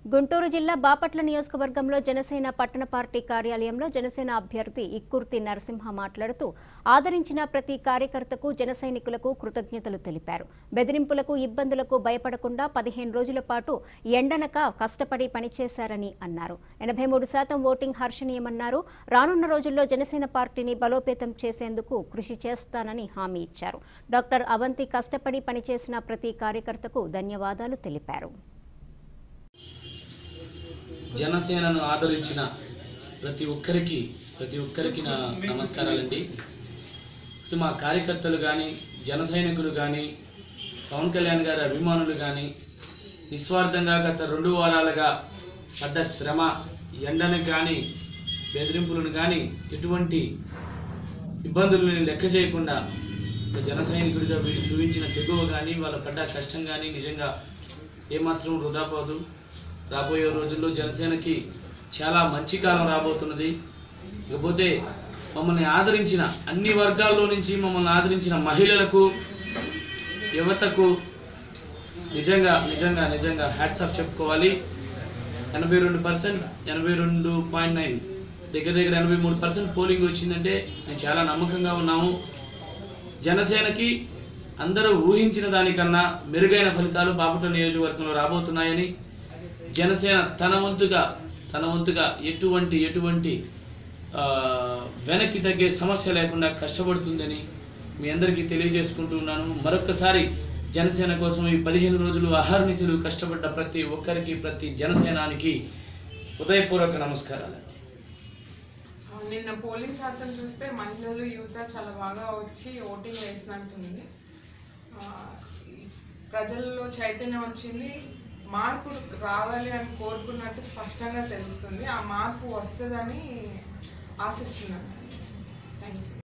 గుంటూరు జిల్లా బాపట్ల నియోజకవర్గంలో జనసేన పట్టణ పార్టీ కార్యాలయంలో జనసేన అభ్యర్థి ఇక్కుర్తి నరసింహ మాట్లాడుతూ ఆదరించిన ప్రతి కార్యకర్తకు జన సైనికులకు కృతజ్ఞతలు తెలిపారు బెదిరింపులకు ఇబ్బందులకు భయపడకుండా పదిహేను రోజుల పాటు ఎండనక కష్టపడి పనిచేశారని అన్నారు ఎనభై మూడు శాతం ఓటింగ్ హర్షణీయమన్నారు రానున్న రోజుల్లో జనసేన పార్టీని బలోపేతం చేసేందుకు కృషి చేస్తానని హామీ ఇచ్చారు డాక్టర్ అవంతి కష్టపడి పనిచేసిన ప్రతి కార్యకర్తకు ధన్యవాదాలు తెలిపారు జనసేనను ఆదరించిన ప్రతి ఒక్కరికి ప్రతి ఒక్కరికి నా నమస్కారాలండి ఇటు మా కార్యకర్తలు కానీ జన సైనికులు కానీ పవన్ కళ్యాణ్ గారి అభిమానులు కానీ నిస్వార్థంగా గత రెండు వారాలుగా పడ్డ శ్రమ ఎండను కానీ బెదిరింపులను కానీ ఎటువంటి ఇబ్బందులను లెక్క చేయకుండా ఒక జన సైనికుడిగా వీళ్ళు చూపించిన తెగువ కానీ వాళ్ళ పడ్డ కష్టం కానీ నిజంగా ఏమాత్రం వృధా పోదు రాబోయే రోజుల్లో జనసేనకి చాలా మంచి కాలం రాబోతున్నది ఇకపోతే మమ్మల్ని ఆదరించిన అన్ని వర్గాల్లో నుంచి మమ్మల్ని ఆదరించిన మహిళలకు యువతకు నిజంగా నిజంగా నిజంగా హ్యాట్స్ ఆఫ్ చెప్పుకోవాలి ఎనభై రెండు పర్సెంట్ ఎనభై రెండు పాయింట్ నైన్ దగ్గర దగ్గర ఎనభై మూడు పర్సెంట్ పోలింగ్ వచ్చిందంటే మేము చాలా నమ్మకంగా ఉన్నాము జనసేనకి అందరూ ఊహించిన దానికన్నా మెరుగైన ఫలితాలు బాపట్ల నియోజకవర్గంలో రాబోతున్నాయని జనసేన తన వంతుగా తన వంతుగా ఎటువంటి ఎటువంటి ఆ, వెనక్కి తగ్గే సమస్య లేకుండా కష్టపడుతుందని మీ అందరికీ తెలియజేసుకుంటూ ఉన్నాను మరొక్కసారి జనసేన కోసం ఈ పదిహేను రోజులు అహర్నిశలు కష్టపడ్డ ప్రతి ఒక్కరికి ప్రతి జనసేనానికి హృదయపూర్వక నమస్కారాలండి నిన్న పోలింగ్ శాతం చూస్తే మహిళలు యువత చాలా బాగా వచ్చి ఓటింగ్ వేసినట్టుంది ఆ, ఈ ప్రజల్లో చైతన్యం వచ్చింది మార్పు రావాలి అని కోరుకున్నట్టు స్పష్టంగా తెలుస్తుంది ఆ మార్పు వస్తుందని ఆశిస్తున్నాను థ్యాంక్ యూ